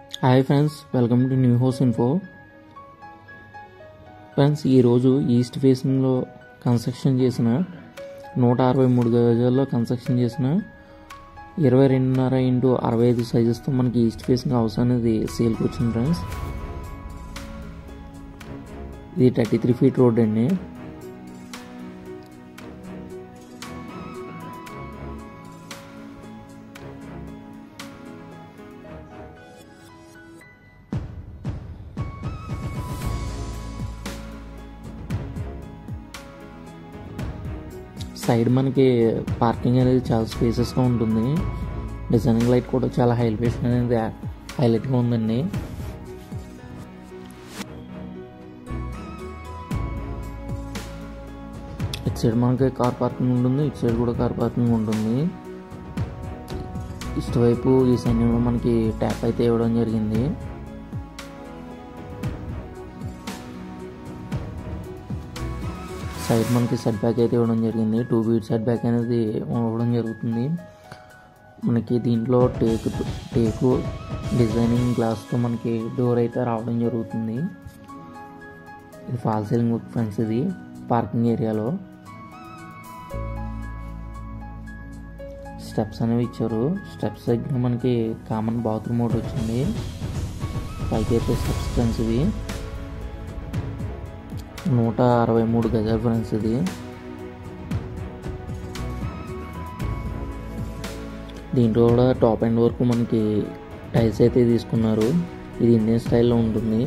hi friends welcome to new house info friends ఈరోజు east ఫేసింగ్లో construction చేసిన నూట అరవై మూడు గజాల్లో కన్స్ట్రక్షన్ చేసిన ఇరవై రెండున్నర ఇంటూ అరవై ఐదు సైజెస్తో మనకి ఈస్ట్ ఫేసింగ్ హౌస్ అనేది సేల్కి వచ్చింది ఫ్రెండ్స్ ఇది థర్టీ త్రీ ఫీట్ రోడ్ అండి సైడ్ మనకి పార్కింగ్ అనేది చాలా స్పేసెస్గా ఉంటుంది డిజైనింగ్ లైట్ కూడా చాలా హైలైట్ అనేది హైలైట్గా ఉందండి ఇటు సైడ్ మనకి కార్ పార్కింగ్ ఉంటుంది ఇటు సైడ్ కూడా కార్ పార్కింగ్ ఉంటుంది ఇటువైపు ఈ సైన్యంలో మనకి ట్యాప్ అయితే ఇవ్వడం జరిగింది సైడ్ మనకి సెట్ బ్యాక్ అయితే ఇవ్వడం జరిగింది టూ బీట్ సెట్ బ్యాక్ అనేది ఇవ్వడం జరుగుతుంది మనకి దీంట్లో టేక్ టేకు డిజైనింగ్ గ్లాస్తో మనకి డోర్ అయితే రావడం జరుగుతుంది ఇది ఫాల్ సీలింగ్ వర్క్ ఫ్రెండ్స్ ఇది పార్కింగ్ ఏరియాలో స్టెప్స్ అనేవి ఇచ్చారు స్టెప్స్ దగ్గర మనకి కామన్ బాత్రూమ్ ఒకటి వచ్చింది పైకి అయితే స్టెప్స్ ఫ్రెండ్స్ ఇవి నూట అరవై మూడు గజాల ఫ్రెండ్స్ ఇది దీంట్లో కూడా టాప్ ఎండ్ వరకు మనకి టైల్స్ అయితే తీసుకున్నారు ఇది ఇండియన్ స్టైల్లో ఉంటుంది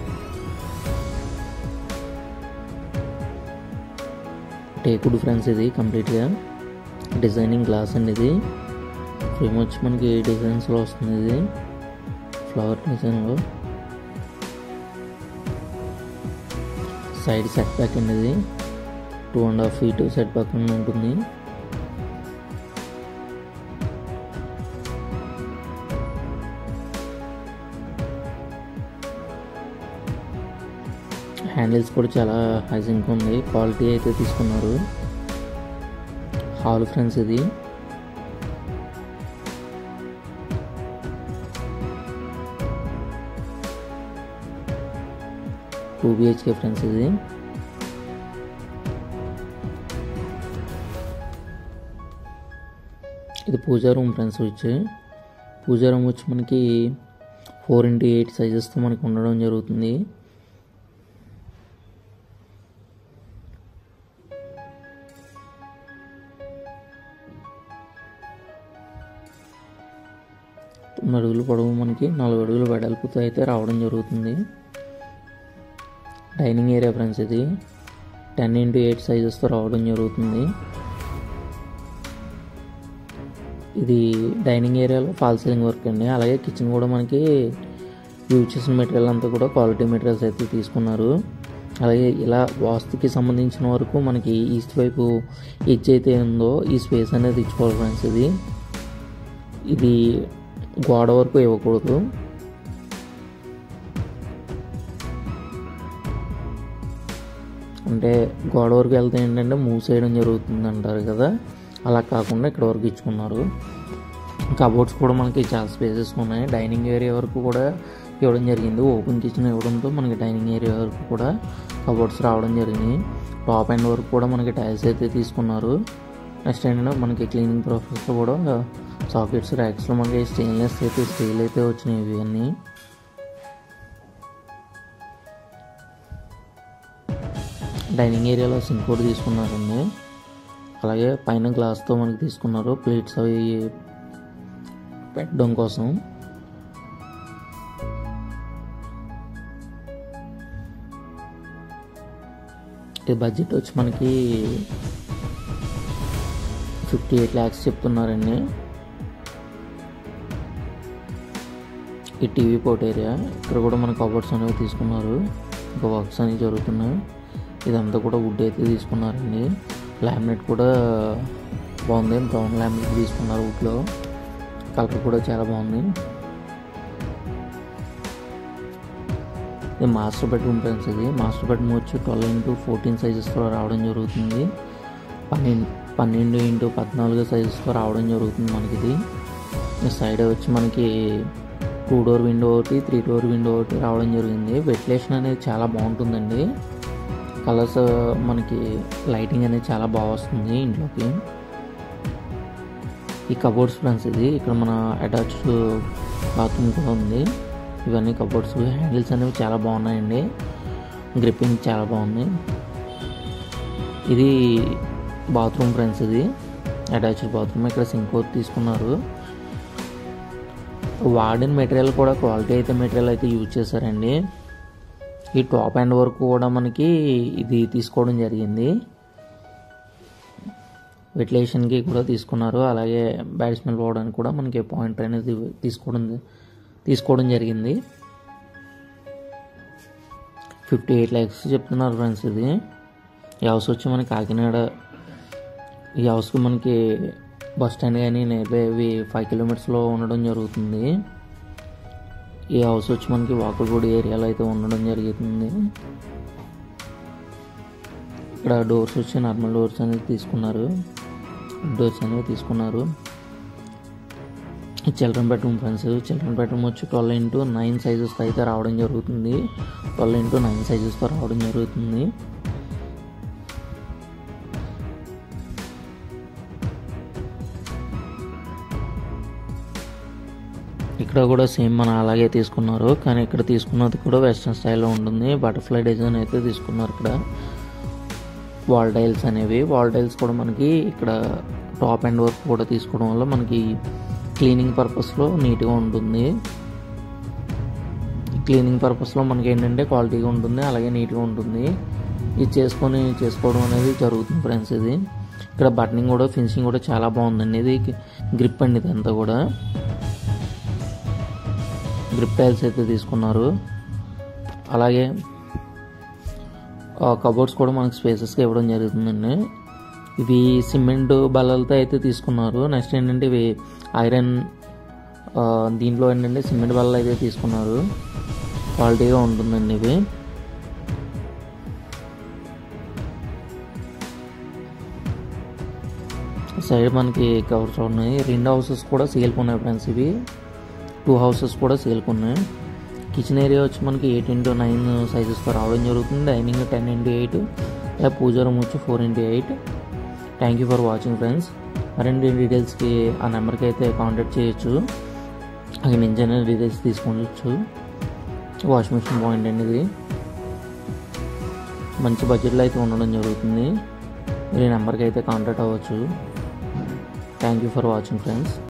టేకుడ్ ఫ్రెండ్స్ ఇది కంప్లీట్గా డిజైనింగ్ గ్లాస్ అండి ఇది ఫ్రేమ్ వచ్చి మనకి డిజైన్స్లో వస్తుంది ఇది ఫ్లవర్ డిజైన్లో సైడ్ సెట్ బ్యాక్ అండి ఇది two and half feet set back ఉంటుంది హ్యాండిల్స్ కూడా చాలా హైజింగ్ ఉంది క్వాలిటీ అయితే తీసుకున్నారు హాల్ ఫ్రెండ్స్ ఇది టూ బిహెచ్కే ఫ్రెండ్స్ ఇది ఇది పూజా రూమ్ ఫ్రెండ్స్ వచ్చి పూజా రూమ్ వచ్చి మనకి ఫోర్ ఇంటూ ఎయిట్ సైజెస్తో మనకి ఉండడం జరుగుతుంది తొమ్మిది అడుగులు పొడవు మనకి నాలుగు అడుగులు వెడల్పుతో అయితే రావడం జరుగుతుంది డైనింగ్ ఏరియా ఫ్రెండ్స్ ఇది టెన్ ఇంటూ ఎయిట్ సైజెస్తో రావడం జరుగుతుంది ఇది డైనింగ్ ఏరియాలో ఫాల్ సీలింగ్ వర్క్ అండి అలాగే కిచెన్ కూడా మనకి యూజ్ చేసిన మెటీరియల్ అంతా కూడా క్వాలిటీ మెటీరియల్స్ అయితే తీసుకున్నారు అలాగే ఇలా వాస్తుకి సంబంధించిన వరకు మనకి ఈస్ట్ వైపు ఎడ్జ్ అయితే ఉందో ఈ స్పేస్ అనేది ఇచ్చుకోవాలి ఫ్రెండ్స్ ఇది ఇది గోడ వరకు ఇవ్వకూడదు అంటే గోడ వరకు వెళ్తే ఏంటంటే మూసేయడం జరుగుతుంది అంటారు కదా అలా కాకుండా ఇక్కడ వరకు ఇచ్చుకున్నారు కబోర్డ్స్ కూడా మనకి చాలా స్పేసెస్ ఉన్నాయి డైనింగ్ ఏరియా వరకు కూడా ఇవ్వడం జరిగింది ఓపెన్ కిచెన్ ఇవ్వడంతో మనకి డైనింగ్ ఏరియా వరకు కూడా కబోర్డ్స్ రావడం జరిగింది టాప్ ఎండ్ వరకు కూడా మనకి టైల్స్ అయితే తీసుకున్నారు నెక్స్ట్ ఏంటంటే మనకి క్లీనింగ్ ప్రాసెస్లో కూడా సాకెట్స్ ర్యాక్స్లో మనకి స్టెయిన్లెస్ అయితే స్టీల్ అయితే వచ్చినాయి ఇవన్నీ డైనింగ్ ఏరియాలో సింక్ కూడా తీసుకున్నారండి అలాగే పైన గ్లాస్తో మనకి తీసుకున్నారు ప్లేట్స్ అవి పెట్టడం కోసం ఈ బడ్జెట్ వచ్చి మనకి ఫిఫ్టీ ఎయిట్ ల్యాక్స్ చెప్తున్నారండి ఈ టీవీ పోర్ట్ ఏరియా ఇక్కడ కూడా మన కబోర్డ్స్ అనేవి తీసుకున్నారు ఇంకా వర్క్స్ అనేవి జరుగుతున్నాయి ఇదంతా కూడా వుడ్ అయితే తీసుకున్నారండి లామినేట్ కూడా బాగుంది బ్రౌన్ లామినేట్ తీసుకున్నారు వుడ్లో కలర్ కూడా చాలా బాగుంది ఇది మాస్టర్ బెడ్రూమ్ ఫ్రెండ్స్ ఇది మాస్టర్ బెడ్రూమ్ వచ్చి ట్వెల్వ్ ఇంటూ ఫోర్టీన్ సైజెస్తో రావడం జరుగుతుంది పన్నెండు పన్నెండు ఇంటూ పద్నాలుగు సైజెస్తో రావడం జరుగుతుంది మనకి ఇది ఈ సైడ్ వచ్చి మనకి టూ డోర్ విండో ఒకటి త్రీ డోర్ విండో ఒకటి రావడం జరిగింది వెంటిలేషన్ అనేది చాలా బాగుంటుందండి కలర్స్ మనకి లైటింగ్ అనేది చాలా బాగా వస్తుంది ఇంట్లోకి ఈ కబోర్డ్స్ ఫ్రెండ్స్ ఇది ఇక్కడ మన అటాచ్డ్ బాత్రూమ్ కూడా ఉంది ఇవన్నీ కబోర్డ్స్ హ్యాండిల్స్ అనేవి చాలా బాగున్నాయండి గ్రిప్పింగ్ చాలా బాగుంది ఇది బాత్రూమ్ ఫ్రెండ్స్ ఇది అటాచ్డ్ బాత్రూమ్ ఇక్కడ సింక్ తీసుకున్నారు వాడిన మెటీరియల్ కూడా క్వాలిటీ అయితే మెటీరియల్ అయితే యూజ్ చేశారండి ఈ టాప్ హ్యాండ్ వరకు కూడా మనకి ఇది తీసుకోవడం జరిగింది వెటిలేషన్కి కూడా తీసుకున్నారు అలాగే బ్యాడ్ స్మెల్ పోవడానికి కూడా మనకి పాయింట్ అనేది తీసుకోవడం తీసుకోవడం జరిగింది ఫిఫ్టీ ఎయిట్ ల్యాక్స్ చెప్తున్నారు ఫ్రెండ్స్ ఇది ఈ హౌస్ వచ్చి మనకి కాకినాడ ఈ హౌస్కి మనకి బస్ స్టాండ్ కానీ నియర్ బై అవి ఫైవ్ కిలోమీటర్స్లో ఉండడం జరుగుతుంది ఈ హౌస్ వచ్చి మనకి వాకులపూడి ఏరియాలో అయితే ఉండడం జరుగుతుంది ఇక్కడ డోర్స్ వచ్చి నార్మల్ డోర్స్ అనేది తీసుకున్నారు డోర్స్ అనేవి తీసుకున్నారు children bedroom friends children bedroom వచ్చి ట్వెల్వ్ ఇంటూ నైన్ సైజెస్తో అయితే రావడం జరుగుతుంది ట్వెల్వ్ ఇంటూ నైన్ సైజెస్తో రావడం జరుగుతుంది ఇక్కడ కూడా సేమ్ మన అలాగే తీసుకున్నారు కానీ ఇక్కడ తీసుకున్నది కూడా వెస్ట్రన్ స్టైల్లో ఉంటుంది బటర్ఫ్లై డిజైన్ అయితే తీసుకున్నారు ఇక్కడ వాల్ టైల్స్ అనేవి వాల్ టైల్స్ కూడా మనకి ఇక్కడ టాప్ అండ్ వర్క్ కూడా తీసుకోవడం వల్ల మనకి క్లీనింగ్ పర్పస్లో నీట్గా ఉంటుంది క్లీనింగ్ పర్పస్లో మనకి ఏంటంటే క్వాలిటీగా ఉంటుంది అలాగే నీట్గా ఉంటుంది ఇది చేసుకొని చేసుకోవడం అనేది జరుగుతుంది ఫ్రెండ్స్ ఇది ఇక్కడ బటనింగ్ కూడా ఫినిషింగ్ కూడా చాలా బాగుందండి ఇది గ్రిప్ అండి ఇదంతా కూడా గ్రిప్ టైల్స్ అయితే తీసుకున్నారు అలాగే కబోర్డ్స్ కూడా మనకి స్పేసెస్గా ఇవ్వడం జరుగుతుందండి ఇవి సిమెంట్ బల్లలతో అయితే తీసుకున్నారు నెక్స్ట్ ఏంటంటే ఇవి ఐరన్ దీంట్లో ఏంటంటే సిమెంట్ బల్లలు అయితే తీసుకున్నారు క్వాలిటీగా ఉంటుందండి ఇవి సైడ్ మనకి కవర్స్ ఉన్నాయి రెండు హౌసెస్ కూడా సేల్కి ఉన్నాయి ఫ్రెండ్స్ ఇవి టూ హౌసెస్ కూడా సేల్కి ఉన్నాయి కిచెన్ ఏరియా వచ్చి మనకి ఎయిట్ ఇంటూ నైన్ సైజెస్తో రావడం జరుగుతుంది డైనింగ్ టెన్ ఇంటూ ఎయిట్ లేదా పూజా రూమ్ వచ్చి four into eight thank you for watching friends మరిన్ని డీటెయిల్స్కి ఆ నెంబర్కి అయితే కాంటాక్ట్ చేయొచ్చు అక్కడ నుంచి అయినా డీటెయిల్స్ తీసుకోవచ్చు వాషింగ్ మిషన్ పాయింట్ అండి ఇది మంచి బడ్జెట్లో అయితే ఉండడం జరుగుతుంది మీరు ఈ నెంబర్కి అయితే కాంటాక్ట్ అవ్వచ్చు thank you for watching friends